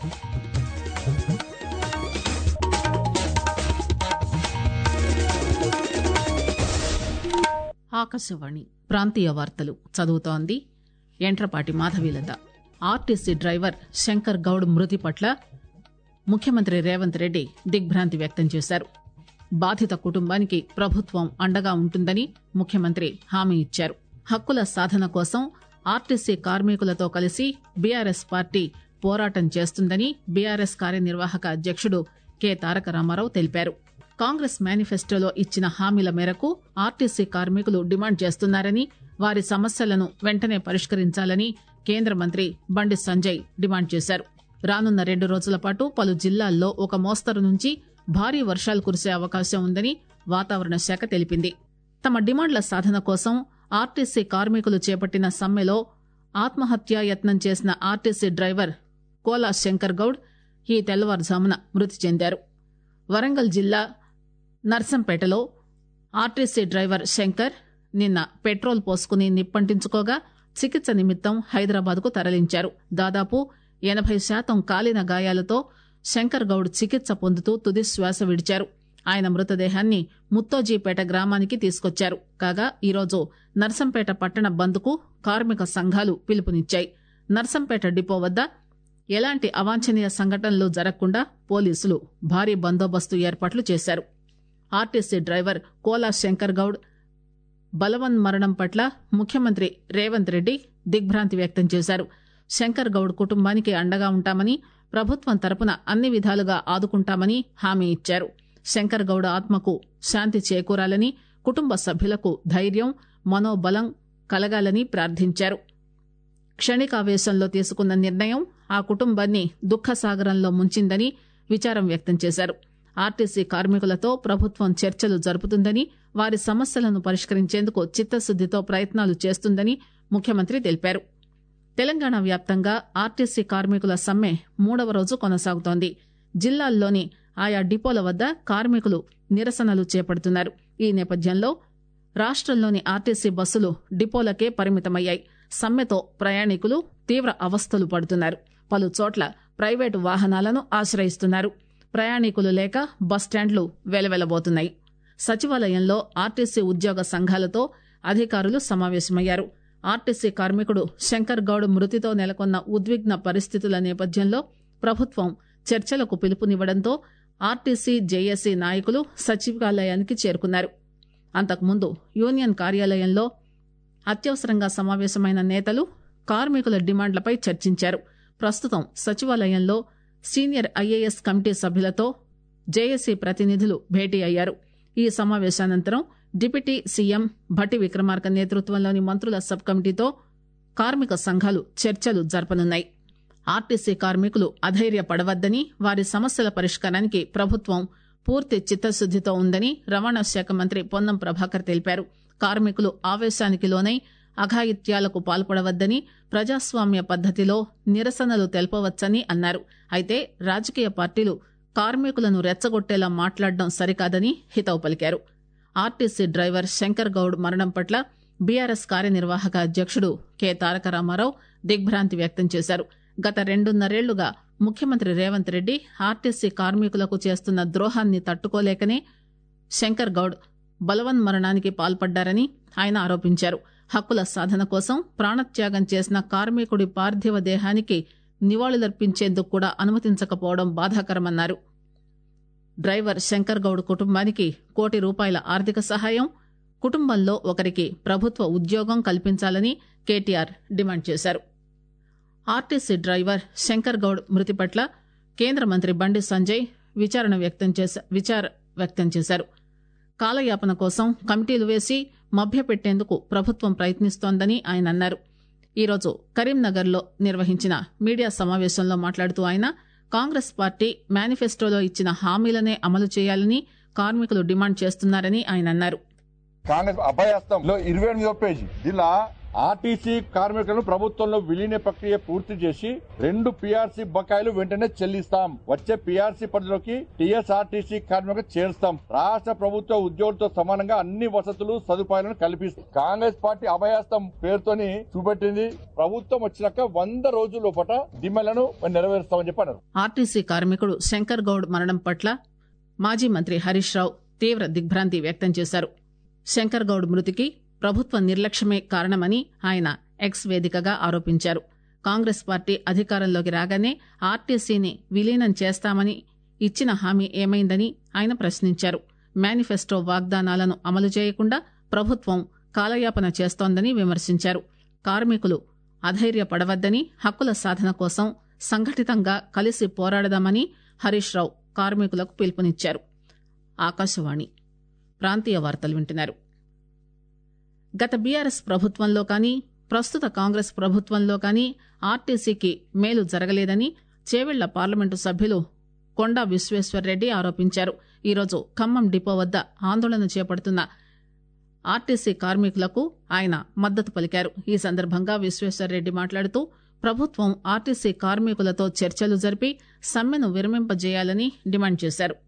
ఆకాశవాణి ప్రాంతీయ వార్తలు చదువుతోంది ఎంట్రపాటి మాధవీలత ఆర్టీసీ డ్రైవర్ శంకర్ గౌడ్ మృతి పట్ల ముఖ్యమంత్రి రేవంత్ రెడ్డి దిగ్భ్రాంతి వ్యక్తం చేశారు బాధిత కుటుంబానికి ప్రభుత్వం అండగా ఉంటుందని ముఖ్యమంత్రి హామీ ఇచ్చారు హక్కుల సాధన కోసం ఆర్టీసీ కార్మికులతో కలిసి బీఆర్ఎస్ పార్టీ పోరాటం చేస్తుందని బీఆర్ఎస్ కార్యనిర్వాహక అధ్యక్షుడు కె తారక రామారావు తెలిపారు కాంగ్రెస్ మేనిఫెస్టోలో ఇచ్చిన హామీల మేరకు ఆర్టీసీ కార్మికులు డిమాండ్ చేస్తున్నారని వారి సమస్యలను వెంటనే పరిష్కరించాలని కేంద్ర మంత్రి బండి సంజయ్ డిమాండ్ చేశారు రానున్న రెండు రోజుల పాటు పలు జిల్లాల్లో ఒక మోస్తరు నుంచి భారీ వర్షాలు కురిసే అవకాశం ఉందని వాతావరణ శాఖ తెలిపింది తమ డిమాండ్ల సాధన కోసం ఆర్టీసీ కార్మికులు చేపట్టిన సమ్మెలో ఆత్మహత్యా యత్నం చేసిన ఆర్టీసీ డ్రైవర్ కోలా శంకర్ గౌడ్ ఈ తెల్లవారుజామున మృతి చెందారు వరంగల్ జిల్లా నర్సంపేటలో ఆర్టీసీ డ్రైవర్ శంకర్ నిన్న పెట్రోల్ పోసుకుని నిప్పంటించుకోగా చికిత్స నిమిత్తం హైదరాబాద్కు తరలించారు దాదాపు ఎనభై శాతం కాలిన గాయాలతో శంకర్ గౌడ్ చికిత్స పొందుతూ తుది శ్వాస విడిచారు ఆయన మృతదేహాన్ని ముత్తోజీపేట గ్రామానికి తీసుకొచ్చారు కాగా ఈరోజు నర్సంపేట పట్టణ బంద్కు కార్మిక సంఘాలు పిలుపునిచ్చాయి నర్సంపేట డిపో వద్ద ఎలాంటి అవాంఛనీయ సంఘటనలు జరగకుండా పోలీసులు భారీ బందోబస్తు ఏర్పాట్లు చేశారు ఆర్టీసీ డ్రైవర్ కోలా శంకర్ గౌడ్ బలవన్ మరణం పట్ల ముఖ్యమంత్రి రేవంత్ రెడ్డి దిగ్భ్రాంతి వ్యక్తం చేశారు శంకర్ గౌడ్ కుటుంబానికి అండగా ఉంటామని ప్రభుత్వం తరపున అన్ని విధాలుగా ఆదుకుంటామని హామీ ఇచ్చారు శంకర్ గౌడ్ ఆత్మకు శాంతి చేకూరాలని కుటుంబ సభ్యులకు ధైర్యం మనోబలం కలగాలని ప్రార్థించారు క్షణికావేశంలో తీసుకున్న నిర్ణయం ఆ కుటుంబాన్ని దుఃఖసాగరంలో ముంచిందని విచారం వ్యక్తం చేశారు ఆర్టీసీ కార్మికులతో ప్రభుత్వం చర్చలు జరుపుతుందని వారి సమస్యలను పరిష్కరించేందుకు చిత్తశుద్దితో ప్రయత్నాలు చేస్తుందని ముఖ్యమంత్రి తెలిపారు తెలంగాణ వ్యాప్తంగా ఆర్టీసీ కార్మికుల సమ్మె మూడవ రోజు కొనసాగుతోంది జిల్లాల్లోని ఆయా డిపోల వద్ద కార్మికులు నిరసనలు చేపడుతున్నారు ఈ నేపథ్యంలో రాష్టంలోని ఆర్టీసీ బస్సులు డిపోలకే పరిమితమయ్యాయి సమ్మెతో ప్రయాణికులు తీవ్ర అవస్థలు పడుతున్నారు పలు చోట్ల ప్రైవేటు వాహనాలను ఆశ్రయిస్తున్నారు ప్రయాణికులు లేక బస్టాండ్లు వెలవెలబోతున్నాయి సచివాలయంలో ఆర్టీసీ ఉద్యోగ సంఘాలతో అధికారులు సమావేశమయ్యారు ఆర్టీసీ కార్మికుడు శంకర్ గౌడ్ మృతితో నెలకొన్న ఉద్విగ్న పరిస్థితుల నేపథ్యంలో ప్రభుత్వం చర్చలకు పిలుపునివ్వడంతో ఆర్టీసీ జేఏసీ నాయకులు సచివాలయానికి చేరుకున్నారు అంతకుముందు యూనియన్ కార్యాలయంలో అత్యవసరంగా సమావేశమైన నేతలు కార్మికుల డిమాండ్లపై చర్చించారు ప్రస్తుతం సచివాలయంలో సీనియర్ ఐఏఎస్ కమిటీ సభ్యులతో జేఏసీ ప్రతినిధులు భేటీ అయ్యారు ఈ సమావేశానంతరం డిప్యూటీ సీఎం భట్టి విక్రమార్క నేతృత్వంలోని మంత్రుల సబ్ కమిటీతో కార్మిక సంఘాలు చర్చలు జరపనున్నాయి ఆర్టీసీ కార్మికులు అధైర్యపడవద్దని వారి సమస్యల పరిష్కారానికి ప్రభుత్వం పూర్తి చిత్తశుద్దితో ఉందని రవాణా శాఖ మంత్రి పొన్నం ప్రభాకర్ తెలిపారు కార్మికులు ఆవేశానికి లోనై అఘాయిత్యాలకు పాల్పడవద్దని ప్రజాస్వామ్య పద్దతిలో నిరసనలు తెలపవచ్చని అన్నారు అయితే రాజకీయ పార్టీలు కార్మికులను రెచ్చగొట్టేలా మాట్లాడడం సరికాదని హితవు పలికారు ఆర్టీసీ డ్రైవర్ శంకర్ గౌడ్ మరణం పట్ల బీఆర్ఎస్ కార్యనిర్వాహక అధ్యక్షుడు కె తారక రామారావు దిగ్భ్రాంతి వ్యక్తం చేశారు గత రెండున్నరేళ్లుగా ముఖ్యమంత్రి రేవంత్ రెడ్డి ఆర్టీసీ కార్మికులకు చేస్తున్న ద్రోహాన్ని తట్టుకోలేకనే శంకర్ గౌడ్ బలవన్ మరణానికి పాల్పడ్డారని ఆయన ఆరోపించారు హక్కుల సాధన కోసం ప్రాణత్యాగం చేసిన కార్మికుడి పార్థివ దేహానికి నివాళులర్పించేందుకు కూడా అనుమతించకపోవడం బాధాకరమన్నారు డ్రైవర్ శంకర్ గౌడ్ కుటుంబానికి కోటి రూపాయల ఆర్థిక సహాయం కుటుంబంలో ఒకరికి ప్రభుత్వ ఉద్యోగం కల్పించాలని కేటీఆర్ డిమాండ్ చేశారు ఆర్టీసీ డ్రైవర్ శంకర్ గౌడ్ మృతి పట్ల కేంద్ర మంత్రి బండి సంజయ్ విచారణ వ్యక్తం చేశా విచార వ్యక్తం చేశారు కాలయాపన కోసం కమిటీలు వేసి మభ్యపెట్టేందుకు ప్రభుత్వం ప్రయత్నిస్తోందని ఆయన అన్నారు ఈరోజు కరీంనగర్లో నిర్వహించిన మీడియా సమావేశంలో మాట్లాడుతూ ఆయన కాంగ్రెస్ పార్టీ మేనిఫెస్టోలో ఇచ్చిన హామీలనే అమలు చేయాలని కార్మికులు డిమాండ్ చేస్తున్నారని ఆయన అన్నారు కాంగ్రెస్ అభయహస్తంలో ఇరవై ఎనిమిదో పేజీ ఇలా ఆర్టీసీ కార్మికులను ప్రభుత్వంలో విలీన ప్రక్రియ పూర్తి చేసి రెండు పీఆర్సీ బకాయిలు వెంటనే చెల్లిస్తాం వచ్చే పీఆర్సీ పరిధిలోకి టీఎస్ఆర్టీసీ కార్మికులకు చేరుస్తాం రాష్ట్ర ప్రభుత్వ ఉద్యోగులతో సమానంగా అన్ని వసతులు సదుపాయాలను కల్పిస్తాం కాంగ్రెస్ పార్టీ అభయాస్తం పేరుతోని చూపెట్టింది ప్రభుత్వం వచ్చినాక వంద రోజుల లోపల డిమాండ్లను నెరవేరుస్తామని చెప్పి అన్నారు ఆర్టీసీ కార్మికుడు శంకర్ గౌడ్ మరణం పట్ల మాజీ మంత్రి హరీష్ రావు తీవ్ర దిగ్భ్రాంతి వ్యక్తం చేశారు శంకర్ గౌడ్ మృతికి ప్రభుత్వ నిర్లక్ష్యమే కారణమని ఆయన ఎక్స్ వేదికగా ఆరోపించారు కాంగ్రెస్ పార్టీ అధికారంలోకి రాగానే ఆర్టీసీని విలీనం చేస్తామని ఇచ్చిన హామీ ఏమైందని ఆయన ప్రశ్నించారు మేనిఫెస్టో వాగ్దానాలను అమలు చేయకుండా ప్రభుత్వం కాలయాపన చేస్తోందని విమర్శించారు కార్మికులు అధైర్యపడవద్దని హక్కుల సాధన కోసం సంఘటితంగా కలిసి పోరాడదామని హరీష్ రావు కార్మికులకు పిలుపునిచ్చారు ఆకాశవాణి ప్రాంతీయ వార్తలు వింటున్నారు గత బీఆర్ఎస్ ప్రభుత్వంలో కానీ ప్రస్తుత కాంగ్రెస్ ప్రభుత్వంలో కానీ ఆర్టీసీకి మేలు జరగలేదని చేవెళ్ల పార్లమెంటు సభ్యులు కొండా విశ్వేశ్వర్రెడ్డి ఆరోపించారు ఈరోజు ఖమ్మం డిపో వద్ద ఆందోళన చేపడుతున్న ఆర్టీసీ కార్మికులకు ఆయన మద్దతు పలికారు ఈ సందర్భంగా విశ్వేశ్వర్రెడ్డి మాట్లాడుతూ ప్రభుత్వం ఆర్టీసీ కార్మికులతో చర్చలు జరిపి సమ్మెను విరమింపజేయాలని డిమాండ్ చేశారు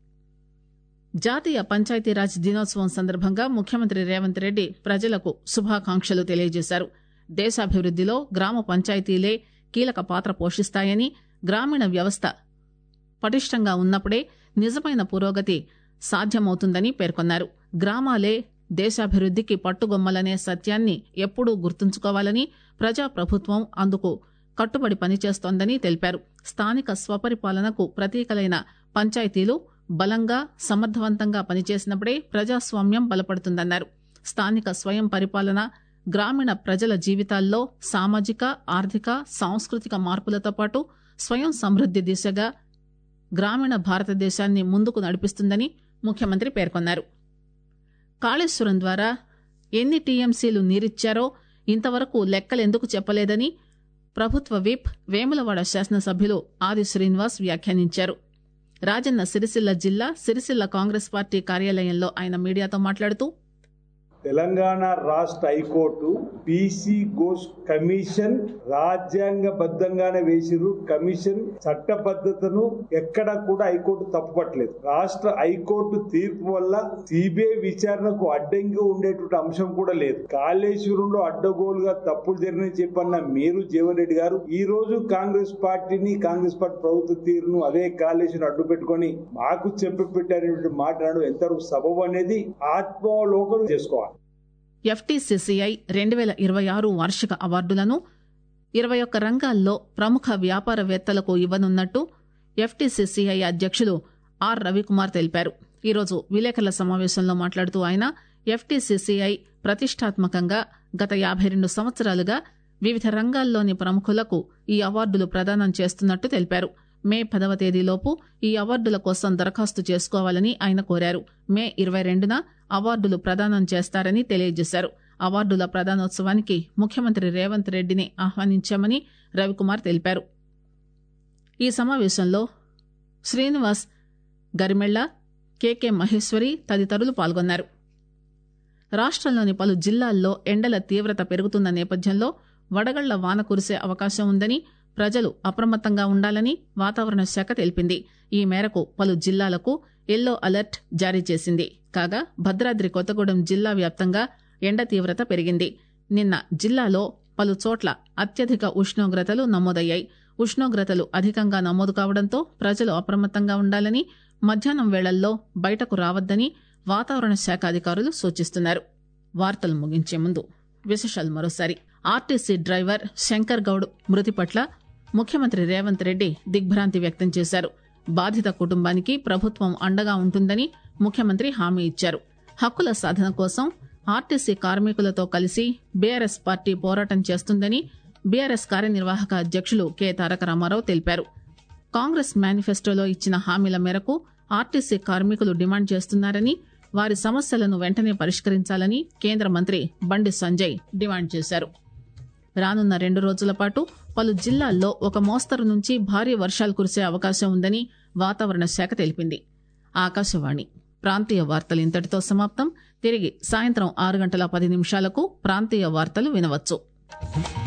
జాతీయ పంచాయతీరాజ్ దినోత్సవం సందర్భంగా ముఖ్యమంత్రి రేవంత్ రెడ్డి ప్రజలకు శుభాకాంక్షలు తెలియజేశారు దేశాభివృద్దిలో గ్రామ పంచాయతీలే కీలక పాత్ర పోషిస్తాయని గ్రామీణ వ్యవస్థ పటిష్టంగా ఉన్నప్పుడే నిజమైన పురోగతి సాధ్యమవుతుందని పేర్కొన్నారు గ్రామాలే దేశాభివృద్దికి పట్టుగొమ్మలనే సత్యాన్ని ఎప్పుడూ గుర్తుంచుకోవాలని ప్రజాప్రభుత్వం అందుకు కట్టుబడి పనిచేస్తోందని తెలిపారు స్థానిక స్వపరిపాలనకు ప్రతీకలైన పంచాయతీలు బలంగా సమర్థవంతంగా పనిచేసినప్పుడే ప్రజాస్వామ్యం బలపడుతుందన్నారు స్థానిక స్వయం పరిపాలన గ్రామీణ ప్రజల జీవితాల్లో సామాజిక ఆర్థిక సాంస్కృతిక మార్పులతో పాటు స్వయం సమృద్ది దిశగా గ్రామీణ భారతదేశాన్ని ముందుకు నడిపిస్తుందని ముఖ్యమంత్రి పేర్కొన్నారు కాళేశ్వరం ద్వారా ఎన్ని టీఎంసీలు నీరిచ్చారో ఇంతవరకు లెక్కలెందుకు చెప్పలేదని ప్రభుత్వ విప్ వేములవాడ శాసనసభ్యులు ఆది శ్రీనివాస్ వ్యాఖ్యానించారు రాజన్న సిరిసిల్ల జిల్లా సిరిసిల్ల కాంగ్రెస్ పార్టీ కార్యాలయంలో ఆయన మీడియాతో మాట్లాడుతూ తెలంగాణ రాష్ట్ర హైకోర్టు బీసీ గోష్ కమిషన్ రాజ్యాంగబద్ధంగానే వేసిరు కమిషన్ చట్టబద్ధతను ఎక్కడ కూడా హైకోర్టు తప్పుపట్టలేదు రాష్ట్ర హైకోర్టు తీర్పు వల్ల సిబిఐ విచారణకు అడ్డంగా ఉండేటువంటి అంశం కూడా లేదు కాళేశ్వరంలో అడ్డగోలుగా తప్పులు జరిగినాయి చెప్పన్న మీరు జీవన్ రెడ్డి గారు ఈ రోజు కాంగ్రెస్ పార్టీని కాంగ్రెస్ పార్టీ ప్రభుత్వ తీరును అదే కాళేశ్వరం అడ్డు పెట్టుకొని మాకు చెప్పి పెట్టారనేటువంటి మాట్లాడడం ఎంతవరకు సబబు అనేది ఆత్మలోకం చేసుకోవాలి ఎఫ్టీసీసీఐ రెండు వేల ఇరవై ఆరు వార్షిక అవార్డులను ఇరవై ఒక్క రంగాల్లో ప్రముఖ వ్యాపారవేత్తలకు ఇవ్వనున్నట్టు ఎఫ్టీసీసీఐ అధ్యక్షులు ఆర్ రవికుమార్ తెలిపారు ఈరోజు విలేకరుల సమావేశంలో మాట్లాడుతూ ఆయన ఎఫ్టీసీసీఐ ప్రతిష్టాత్మకంగా గత యాభై రెండు సంవత్సరాలుగా వివిధ రంగాల్లోని ప్రముఖులకు ఈ అవార్డులు ప్రదానం చేస్తున్నట్టు తెలిపారు మే పదవ తేదీలోపు ఈ అవార్డుల కోసం దరఖాస్తు చేసుకోవాలని ఆయన కోరారు మే ఇరవై రెండున అవార్డులు ప్రదానం చేస్తారని తెలియజేశారు అవార్డుల ప్రదానోత్సవానికి ముఖ్యమంత్రి రేవంత్ రెడ్డిని ఆహ్వానించామని రవికుమార్ తెలిపారు ఈ సమావేశంలో శ్రీనివాస్ గరిమెళ్ల కెకే మహేశ్వరి తదితరులు పాల్గొన్నారు రాష్టంలోని పలు జిల్లాల్లో ఎండల తీవ్రత పెరుగుతున్న నేపథ్యంలో వడగళ్ల వాన కురిసే అవకాశం ఉందని ప్రజలు అప్రమత్తంగా ఉండాలని వాతావరణ శాఖ తెలిపింది ఈ మేరకు పలు జిల్లాలకు ఎల్లో అలర్ట్ జారీ చేసింది కాగా భద్రాద్రి కొత్తగూడెం జిల్లా వ్యాప్తంగా ఎండ తీవ్రత పెరిగింది నిన్న జిల్లాలో పలు చోట్ల అత్యధిక ఉష్ణోగ్రతలు నమోదయ్యాయి ఉష్ణోగ్రతలు అధికంగా నమోదు కావడంతో ప్రజలు అప్రమత్తంగా ఉండాలని మధ్యాహ్నం వేళల్లో బయటకు రావద్దని వాతావరణ శాఖ అధికారులు సూచిస్తున్నారు వార్తలు ముగించే ముందు విశేషాలు మరోసారి ఆర్టీసీ డ్రైవర్ శంకర్ గౌడ్ మృతి పట్ల ముఖ్యమంత్రి రేవంత్ రెడ్డి దిగ్భ్రాంతి వ్యక్తం చేశారు బాధిత కుటుంబానికి ప్రభుత్వం అండగా ఉంటుందని ముఖ్యమంత్రి హామీ ఇచ్చారు హక్కుల సాధన కోసం ఆర్టీసీ కార్మికులతో కలిసి బీఆర్ఎస్ పార్టీ పోరాటం చేస్తుందని బీఆర్ఎస్ కార్యనిర్వాహక అధ్యక్షులు కె తారక రామారావు తెలిపారు కాంగ్రెస్ మేనిఫెస్టోలో ఇచ్చిన హామీల మేరకు ఆర్టీసీ కార్మికులు డిమాండ్ చేస్తున్నారని వారి సమస్యలను వెంటనే పరిష్కరించాలని కేంద్ర మంత్రి బండి సంజయ్ డిమాండ్ చేశారు రానున్న రెండు రోజుల పాటు పలు జిల్లాల్లో ఒక మోస్తరు నుంచి భారీ వర్షాలు కురిసే అవకాశం ఉందని వాతావరణ శాఖ తెలిపింది ఆకాశవాణి ప్రాంతీయ వార్తలు ఇంతటితో సమాప్తం తిరిగి సాయంత్రం ఆరు గంటల పది నిమిషాలకు ప్రాంతీయ వార్తలు వినవచ్చు Thank you.